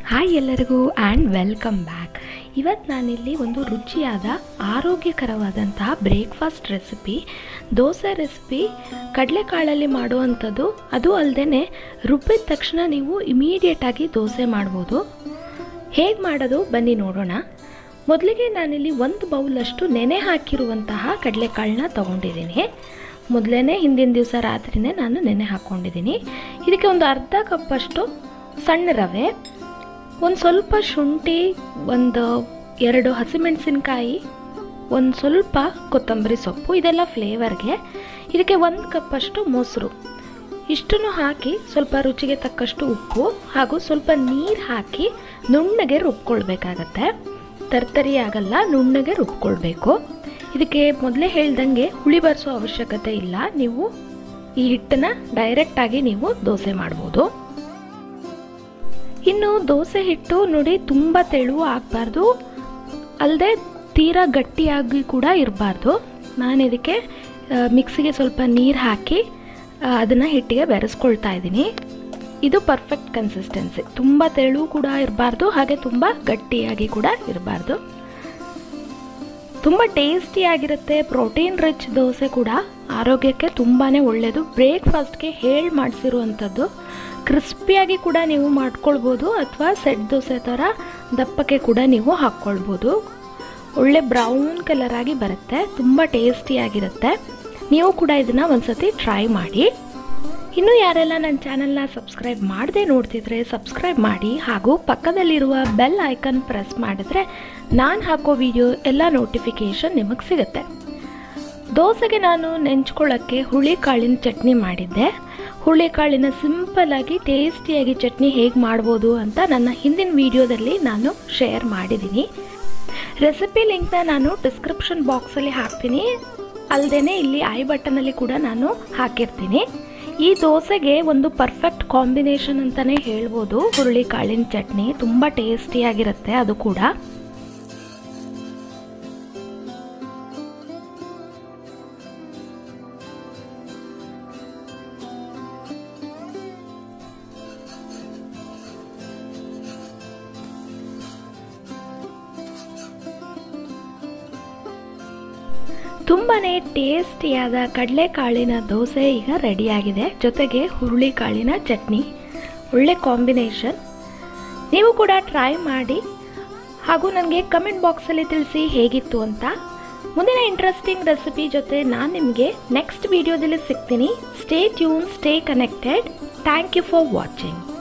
hi ಎಲ್ಲರಿಗೂ and welcome back ಇವತ್ತು ನಾನಿಲ್ಲಿ ಒಂದು ರುಚಿಯಾದ ಆರೋಗ್ಯಕರವಾದಂತಹ ಬ್ರೇಕ್ಫಾಸ್ಟ್ ರೆಸಿಪಿ ದೋಸೆ ರೆಸಿಪಿ ಕಡಲೆಕಾಳಲ್ಲಿ ಮಾಡುವಂಥದ್ದು ಅದು ಅಲ್ಲದೆ ರುಬ್ಬಿದ ತಕ್ಷಣ ನೀವು ಇಮಿಡಿಯೇಟಾಗಿ ದೋಸೆ ಮಾಡ್ಬೋದು ಹೇಗೆ ಮಾಡೋದು ಬನ್ನಿ ನೋಡೋಣ ಮೊದಲಿಗೆ ನಾನಿಲ್ಲಿ ಒಂದು ಬೌಲಷ್ಟು ನೆನೆ ಹಾಕಿರುವಂತಹ ಕಡಲೆಕಾಳನ್ನ ತೊಗೊಂಡಿದ್ದೀನಿ ಮೊದಲೇ ಹಿಂದಿನ ದಿವಸ ರಾತ್ರಿನೇ ನಾನು ನೆನೆ ಹಾಕ್ಕೊಂಡಿದ್ದೀನಿ ಇದಕ್ಕೆ ಒಂದು ಅರ್ಧ ಕಪ್ಪಷ್ಟು ಸಣ್ಣ ರವೆ ಒಂದು ಸ್ವಲ್ಪ ಶುಂಠಿ ಒಂದು ಎರಡು ಹಸಿಮೆಣಸಿನ್ಕಾಯಿ ಒಂದು ಸ್ವಲ್ಪ ಕೊತ್ತಂಬರಿ ಸೊಪ್ಪು ಇದೆಲ್ಲ ಫ್ಲೇವರ್ಗೆ ಇದಕ್ಕೆ ಒಂದು ಕಪ್ಪಷ್ಟು ಮೊಸರು ಇಷ್ಟನ್ನು ಹಾಕಿ ಸ್ವಲ್ಪ ರುಚಿಗೆ ತಕ್ಕಷ್ಟು ಉಪ್ಪು ಹಾಗೂ ಸ್ವಲ್ಪ ನೀರು ಹಾಕಿ ನುಣ್ಣಗೆ ರುಬ್ಕೊಳ್ಬೇಕಾಗತ್ತೆ ತರ್ತರಿ ಆಗಲ್ಲ ನುಣ್ಣಗೆ ರುಬ್ಕೊಳ್ಬೇಕು ಇದಕ್ಕೆ ಮೊದಲೇ ಹೇಳ್ದಂಗೆ ಹುಳಿ ಬರೆಸೋ ಅವಶ್ಯಕತೆ ಇಲ್ಲ ನೀವು ಈ ಹಿಟ್ಟನ್ನು ಡೈರೆಕ್ಟಾಗಿ ನೀವು ದೋಸೆ ಮಾಡ್ಬೋದು ಇನ್ನು ದೋಸೆ ಹಿಟ್ಟು ನೋಡಿ ತುಂಬ ತೆಳುವು ಆಗಬಾರ್ದು ಅಲ್ಲದೆ ತೀರಾ ಗಟ್ಟಿಯಾಗಿ ಕೂಡ ಇರಬಾರ್ದು ನಾನು ಇದಕ್ಕೆ ಮಿಕ್ಸಿಗೆ ಸ್ವಲ್ಪ ನೀರು ಹಾಕಿ ಅದನ್ನು ಹಿಟ್ಟಿಗೆ ಬೆರೆಸ್ಕೊಳ್ತಾ ಇದ್ದೀನಿ ಇದು ಪರ್ಫೆಕ್ಟ್ ಕನ್ಸಿಸ್ಟೆನ್ಸಿ ತುಂಬ ತೆಳು ಕೂಡ ಇರಬಾರ್ದು ಹಾಗೆ ತುಂಬ ಗಟ್ಟಿಯಾಗಿ ಕೂಡ ಇರಬಾರ್ದು ತುಂಬ ಟೇಸ್ಟಿಯಾಗಿರುತ್ತೆ ಪ್ರೋಟೀನ್ ರಿಚ್ ದೋಸೆ ಕೂಡ ಆರೋಗ್ಯಕ್ಕೆ ತುಂಬಾ ಒಳ್ಳೆಯದು ಬ್ರೇಕ್ಫಾಸ್ಟ್ಗೆ ಹೇಳಿ ಮಾಡಿಸಿರುವಂಥದ್ದು ಕ್ರಿಸ್ಪಿಯಾಗಿ ಕೂಡ ನೀವು ಮಾಡ್ಕೊಳ್ಬೋದು ಅಥವಾ ಸೆಟ್ ದೋಸೆ ಥರ ದಪ್ಪಕ್ಕೆ ಕೂಡ ನೀವು ಹಾಕ್ಕೊಳ್ಬೋದು ಒಳ್ಳೆ ಬ್ರೌನ್ ಕಲರ್ ಆಗಿ ಬರುತ್ತೆ ತುಂಬ ಟೇಸ್ಟಿಯಾಗಿರುತ್ತೆ ನೀವು ಕೂಡ ಇದನ್ನು ಒಂದ್ಸತಿ ಟ್ರೈ ಮಾಡಿ ಇನ್ನು ಯಾರೆಲ್ಲ ನನ್ನ ಚಾನಲ್ನ ಸಬ್ಸ್ಕ್ರೈಬ್ ಮಾಡದೆ ನೋಡ್ತಿದ್ರೆ ಸಬ್ಸ್ಕ್ರೈಬ್ ಮಾಡಿ ಹಾಗೂ ಪಕ್ಕದಲ್ಲಿರುವ ಬೆಲ್ ಐಕನ್ ಪ್ರೆಸ್ ಮಾಡಿದ್ರೆ ನಾನು ಹಾಕೋ ವಿಡಿಯೋ ಎಲ್ಲ ನೋಟಿಫಿಕೇಷನ್ ನಿಮಗೆ ಸಿಗುತ್ತೆ ದೋಸೆಗೆ ನಾನು ನೆಂಚ್ಕೊಳ್ಳೋಕ್ಕೆ ಹುಳಿಕಾಳಿನ ಚಟ್ನಿ ಮಾಡಿದ್ದೆ ಹುಳಿಕಾಳಿನ ಸಿಂಪಲ್ಲಾಗಿ ಟೇಸ್ಟಿಯಾಗಿ ಚಟ್ನಿ ಹೇಗೆ ಮಾಡ್ಬೋದು ಅಂತ ನನ್ನ ಹಿಂದಿನ ವಿಡಿಯೋದಲ್ಲಿ ನಾನು ಶೇರ್ ಮಾಡಿದ್ದೀನಿ ರೆಸಿಪಿ ಲಿಂಕ್ನ ನಾನು ಡಿಸ್ಕ್ರಿಪ್ಷನ್ ಬಾಕ್ಸಲ್ಲಿ ಹಾಕ್ತೀನಿ ಅಲ್ಲದೆ ಇಲ್ಲಿ ಐ ಬಟನಲ್ಲಿ ಕೂಡ ನಾನು ಹಾಕಿರ್ತೀನಿ ಈ ದೋಸೆಗೆ ಒಂದು ಪರ್ಫೆಕ್ಟ್ ಕಾಂಬಿನೇಷನ್ ಅಂತಲೇ ಹೇಳ್ಬೋದು ಹುರುಳಿಕಾಳಿನ ಚಟ್ನಿ ತುಂಬ ಟೇಸ್ಟಿಯಾಗಿರುತ್ತೆ ಅದು ಕೂಡ ತುಂಬಾ ಟೇಸ್ಟಿಯಾದ ಕಡಲೆಕಾಳಿನ ದೋಸೆ ಈಗ ರೆಡಿಯಾಗಿದೆ ಜೊತೆಗೆ ಹುರುಳಿಕಾಳಿನ ಚಟ್ನಿ ಒಳ್ಳೆ ಕಾಂಬಿನೇಷನ್ ನೀವು ಕೂಡ ಟ್ರೈ ಮಾಡಿ ಹಾಗೂ ನನಗೆ ಕಮೆಂಟ್ ಬಾಕ್ಸಲ್ಲಿ ತಿಳಿಸಿ ಹೇಗಿತ್ತು ಅಂತ ಮುಂದಿನ ಇಂಟ್ರೆಸ್ಟಿಂಗ್ ರೆಸಿಪಿ ಜೊತೆ ನಾನು ನಿಮಗೆ ನೆಕ್ಸ್ಟ್ ವಿಡಿಯೋದಲ್ಲಿ ಸಿಗ್ತೀನಿ stay tune stay connected thank you for watching